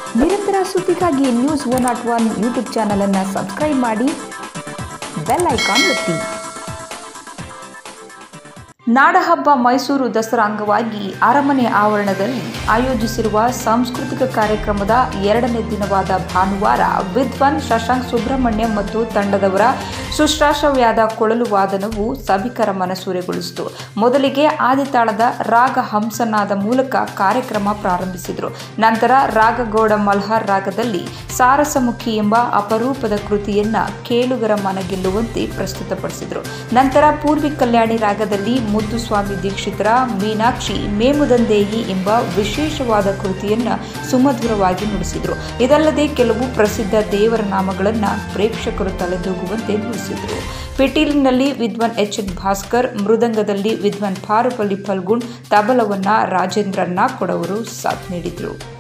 ನಿರಂತರ ಸುದ್ದಿಗಾಗಿ news one not one YouTube ಚಾನಲನ್ನು ಸಬ್ಸ್ಕ್ರೈಬ್ ಮಾಡಿ ಬೆಲ್ ಐಕಾನ್ ಒತ್ತಿ ನಾಡಹಬ್ಬ ಮೈಸೂರು ದಸರಾ ಅಂಗವಾಗಿ ಅರಮನೆ ಆವರಣದಲ್ಲಿ ಆಯೋಜಿಸಿರುವ ಸಾಂಸ್ಕೃತಿಕ ಕಾರ್ಯಕ್ರಮದ ಎರಡನೇ ದಿನವಾದ ಭಾನುವಾರ ವಿದ್ವಾನ್ ಶಶಾಂಕ್ ಸುಬ್ರಹ್ಮಣ್ಯ ಮತ್ತು ತಂಡದವರ ಸುಶ್ರಾವ್ಯವಾದ ಕೊಳಲು ವಾದನವು ಸಭಿಕರ ಮನಸೂರೆಗೊಳಿಸಿತು ಮೊದಲಿಗೆ ಆದಿತಾಳದ ರಾಗ ಹಂಸನಾದ ಮೂಲಕ ಕಾರ್ಯಕ್ರಮ ಪ್ರಾರಂಭಿಸಿದರು ನಂತರ ರಾಗಗೌಡ ಮಲ್ಹಾರ್ ರಾಗದಲ್ಲಿ ಸಾರಸಮುಖಿ ಎಂಬ ಅಪರೂಪದ ಕೃತಿಯನ್ನ ಕೇಳುಗರ ಮನಗೆಲ್ಲುವಂತೆ ಪ್ರಸ್ತುತಪಡಿಸಿದರು ನಂತರ ಪೂರ್ವಿ ಕಲ್ಯಾಣಿ ರಾಗದಲ್ಲಿ ಮುತ್ತುಸ್ವಾಮಿ ದೀಕ್ಷಿತರ ಮೀನಾಕ್ಷಿ ಮೇಮುದಂದೇಹಿ ಎಂಬ ವಿಶೇಷವಾದ ಕೃತಿಯನ್ನ ಸುಮಧುರವಾಗಿ ನುಡಿಸಿದರು ಇದಲ್ಲದೆ ಕೆಲವು ಪ್ರಸಿದ್ಧ ದೇವರ ನಾಮಗಳನ್ನ ಪ್ರೇಕ್ಷಕರು ತಲೆದೂಗುವಂತೆ ನುಡಿಸಿದರು ಪಿಟೀಲಿನಲ್ಲಿ ವಿದ್ವಾನ್ ಎಚ್ ಎನ್ ಭಾಸ್ಕರ್ ಮೃದಂಗದಲ್ಲಿ ವಿದ್ವಾನ್ ಪಾರುಪಲ್ಲಿ ಫಲ್ಗುಣ್ ತಬಲವನ್ನ ರಾಜೇಂದ್ರ ನಾಕೋಡ್ ಅವರು ಸಾಥ್ ನೀಡಿದರು